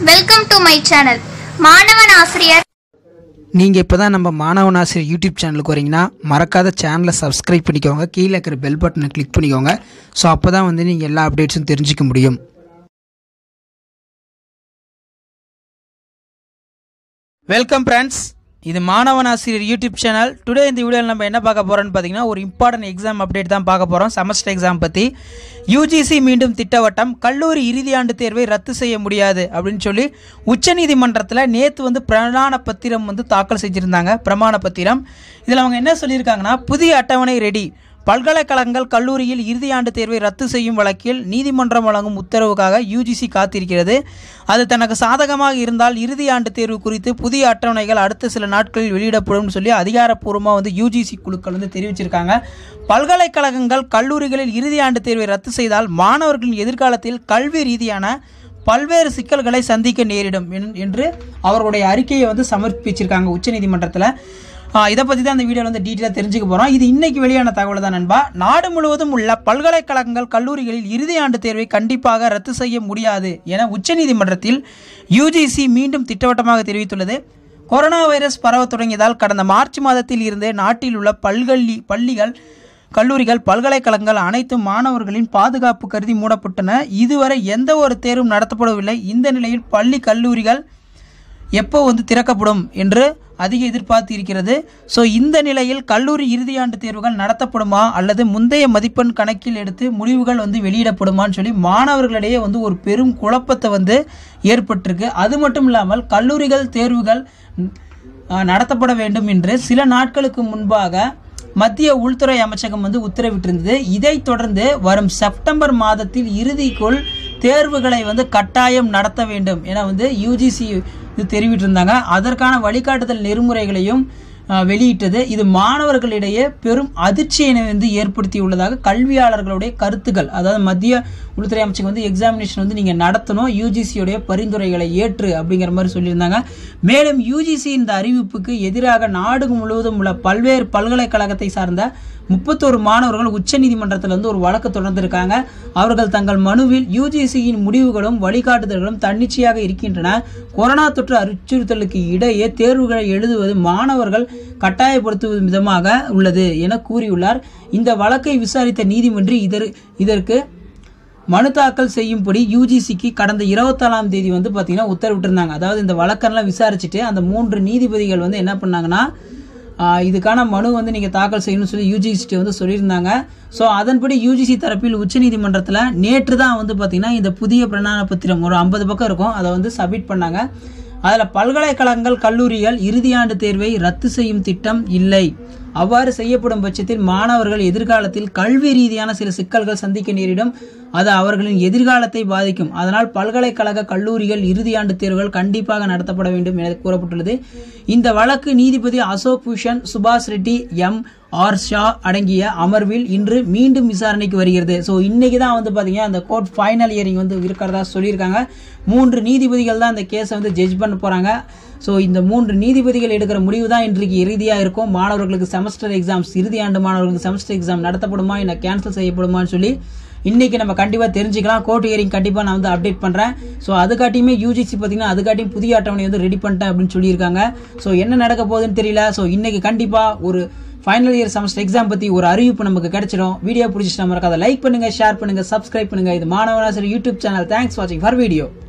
welcome to my channel மாணவன் ஆசிரியர் நீங்கள் இப்போ தான் நம்ம மாணவன் ஆசிரியர் யூடியூப் சேனலுக்கு வரீங்கன்னா மறக்காத சேனலை சப்ஸ்கிரைப் பண்ணிக்கோங்க கீழே இருக்கிற பெல் பட்டனை கிளிக் பண்ணிக்கோங்க ஸோ அப்போ தான் வந்து நீங்கள் எல்லா அப்டேட்ஸும் தெரிஞ்சுக்க முடியும் வெல்கம் ஃப்ரெண்ட்ஸ் இது மாணவன் ஆசிரியர் யூடியூப் சேனல் டுடே இந்த வீடியோவில் நம்ம என்ன பார்க்க போகிறோம்னு பார்த்தீங்கன்னா ஒரு இம்பார்ட்டன்ட் எக்ஸாம் அப்டேட் தான் பார்க்க போகிறோம் செமஸ்டர் எக்ஸாம் பற்றி யூஜிசி மீண்டும் திட்டவட்டம் கல்லூரி இறுதியாண்டு தேர்வை ரத்து செய்ய முடியாது அப்படின்னு சொல்லி உச்சநீதிமன்றத்தில் நேற்று வந்து பிரமாண பத்திரம் வந்து தாக்கல் செஞ்சுருந்தாங்க பிரமாண பத்திரம் இதில் அவங்க என்ன சொல்லியிருக்காங்கன்னா புதிய அட்டவணை ரெடி பல்கலைக்கழகங்கள் கல்லூரியில் இறுதியாண்டு தேர்வை ரத்து செய்யும் வழக்கில் நீதிமன்றம் வழங்கும் உத்தரவுக்காக யூஜிசி காத்திருக்கிறது அது தனக்கு சாதகமாக இருந்தால் இறுதியாண்டு தேர்வு குறித்து புதிய அட்டவணைகள் அடுத்த சில நாட்களில் வெளியிடப்படும் சொல்லி அதிகாரப்பூர்வமாக வந்து யூஜிசி குழுக்கள் வந்து தெரிவிச்சிருக்காங்க பல்கலைக்கழகங்கள் கல்லூரிகளில் இறுதியாண்டு தேர்வை ரத்து செய்தால் மாணவர்களின் எதிர்காலத்தில் கல்வி ரீதியான பல்வேறு சிக்கல்களை சந்திக்க நேரிடும் என்- என்று அவர்களுடைய அறிக்கையை வந்து சமர்ப்பிச்சிருக்காங்க உச்சநீதிமன்றத்தில் இதை பற்றி தான் இந்த வீடியோவில் வந்து டீட்டெயிலாக தெரிஞ்சுக்க போகிறோம் இது இன்னைக்கு வெளியான தகவல் தான் நண்பா நாடு முழுவதும் உள்ள பல்கலைக்கழகங்கள் கல்லூரிகளில் இறுதியாண்டு தேர்வை கண்டிப்பாக ரத்து செய்ய முடியாது என உச்சநீதிமன்றத்தில் யுஜிசி மீண்டும் திட்டவட்டமாக தெரிவித்துள்ளது கொரோனா வைரஸ் பரவத் தொடங்கியதால் கடந்த மார்ச் மாதத்தில் இருந்தே நாட்டில் உள்ள பல்கல்லி பள்ளிகள் கல்லூரிகள் பல்கலைக்கழகங்கள் அனைத்தும் மாணவர்களின் பாதுகாப்பு கருதி மூடப்பட்டன இதுவரை எந்த ஒரு தேர்வும் நடத்தப்படவில்லை இந்த நிலையில் பள்ளி கல்லூரிகள் எப்போ வந்து திறக்கப்படும் என்று அதிக எதிர்பார்த்து இருக்கிறது ஸோ இந்த நிலையில் கல்லூரி இறுதியாண்டு தேர்வுகள் நடத்தப்படுமா அல்லது முந்தைய மதிப்பெண் கணக்கில் எடுத்து முடிவுகள் வந்து வெளியிடப்படுமான்னு சொல்லி மாணவர்களிடையே வந்து ஒரு பெரும் குழப்பத்தை வந்து ஏற்பட்டிருக்கு அது மட்டும் இல்லாமல் கல்லூரிகள் தேர்வுகள் ஆ, நடத்தப்பட வேண்டும் என்று சில நாட்களுக்கு முன்பாக மத்திய உள்துறை அமைச்சகம் வந்து உத்தரவிட்டிருந்தது இதைத் தொடர்ந்து வரும் செப்டம்பர் மாதத்தில் இறுதிக்குள் தேர்வுகளை வந்து கட்டாயம் நடத்த வேண்டும் என வந்து யூஜிசி இது தெரிவிட்டிருந்தாங்க அதற்கான வழிகாட்டுதல் நெறிமுறைகளையும் அஹ், வெளியிட்டது இது மாணவர்களிடையே பெரும் அதிர்ச்சியினை வந்து ஏற்படுத்தியுள்ளதாக கல்வியாளர்களுடைய கருத்துக்கள் அதாவது மத்திய உள்துறை அமைச்சகம் வந்து எக்ஸாமினேஷன் வந்து நீங்கள் நடத்தணும் யூஜிசியுடைய பரிந்துரைகளை ஏற்று அப்படிங்கிற மாதிரி சொல்லியிருந்தாங்க மேலும் யூஜிசி இந்த அறிவிப்புக்கு எதிராக நாடு முழுவதும் உள்ள பல்வேறு பல்கலைக்கழகத்தை சார்ந்த முப்பத்தோரு மாணவர்கள் உச்சநீதிமன்றத்தில் வந்து ஒரு வழக்கு தொடர்ந்திருக்காங்க அவர்கள் தங்கள் மனுவில் யூஜிசியின் முடிவுகளும் வழிகாட்டுதல்களும் தன்னிச்சையாக இருக்கின்றன கொரோனா தொற்று அச்சுறுத்தலுக்கு இடையே தேர்வுகளை எழுதுவது மாணவர்கள் கட்டாயப்படுத்துவது விதமாக உள்ளது என கூறியுள்ளார் இந்த வழக்கை விசாரித்த நீதிமன்றம் இதர் இதற்கு மனு தாக்கல் செய்யும்படி யூஜிசிக்கு கடந்த இருபத்தாலாம் தேதி வந்து பார்த்தீங்கன்னா உத்தரவிட்டிருந்தாங்க அதாவது இந்த வழக்கெல்லாம் விசாரிச்சுட்டு அந்த மூன்று நீதிபதிகள் வந்து என்ன பண்ணாங்கன்னா ஆஹ், இதுக்கான மனு வந்து நீங்கள் தாக்கல் செய்யணும்னு சொல்லி யூஜிசிட்டு வந்து சொல்லியிருந்தாங்க ஸோ அதன்படி யூஜிசி தரப்பில் உச்சநீதிமன்றத்தில் நேற்று தான் வந்து பார்த்தீங்கன்னா இந்த புதிய பிரணான பத்திரம் ஒரு ஐம்பது பக்கம் இருக்கும் அதை வந்து சப்மிட் பண்ணாங்க அதில் பல்கலைக்கழகங்கள் கல்லூரிகள் இறுதியாண்டு தேர்வை ரத்து செய்யும் திட்டம் இல்லை அவ்வாறு செய்யப்படும் பட்சத்தில் மாணவர்கள் எதிர்காலத்தில் கல்வி ரீதியான சில சிக்கல்கள் சந்திக்க நேரிடும் அது அவர்களின் எதிர்காலத்தை பாதிக்கும் அதனால் பல்கலைக்கழக கல்லூரிகள் இறுதியாண்டு தேர்வுகள் கண்டிப்பாக நடத்தப்பட வேண்டும் என கூறப்பட்டுள்ளது இந்த வழக்கு நீதிபதி அசோக் பூஷன் சுபாஷ் ரெட்டி எம் ஆர் ஷா அடங்கிய அமர்வில் இன்று மீண்டும் விசாரணைக்கு வருகிறது ஸோ இன்னைக்கு தான் வந்து பார்த்தீங்கன்னா அந்த கோர்ட் ஃபைனல் இயரிங் வந்து இருக்கிறதா சொல்லியிருக்காங்க மூன்று நீதிபதிகள் தான் இந்த கேஸை வந்து ஜட்ஜ் பண்ண போகிறாங்க ஸோ இந்த மூன்று நீதிபதிகள் எடுக்கிற முடிவு தான் இன்றைக்கு இறுதியாக இருக்கும் மாணவர்களுக்கு செமஸ்டர் எக்ஸாம்ஸ் இறுதி ஆண்டு மாணவர்களுக்கு செமஸ்டர் எக்ஸாம் நடத்தப்படுமா இல்லை கேன்சல் செய்யப்படுமான்னு சொல்லி இன்னைக்கு நம்ம கண்டிப்பாக தெரிஞ்சுக்கலாம் கோர்ட் ஹியரிங் கண்டிப்பாக நான் வந்து அப்டேட் பண்ணுறேன் ஸோ அதுக்காட்டியுமே யூஜிசி பார்த்தீங்கன்னா அதுக்காட்டியும் புதிய அட்டவணை வந்து ரெடி பண்ணிட்டேன் அப்படின்னு சொல்லியிருக்காங்க ஸோ என்ன நடக்க போகுதுன்னு தெரியல ஸோ இன்னைக்கு கண்டிப்பாக ஒரு ஃபைனல் இயர் செமஸ்டர் எக்ஸாம் பற்றி ஒரு அறிவிப்பு நமக்கு கிடைச்சிடும் வீடியோ பிடிச்சிட்டு நம்ம அதை லைக் பண்ணுங்க ஷேர் பண்ணுங்க சப்ஸ்கிரைப் பண்ணுங்க இது மாணவனாசர் யூடியூப் சேனல் தேங்க்ஸ் வாட்சிங் ஃபார் வீடியோ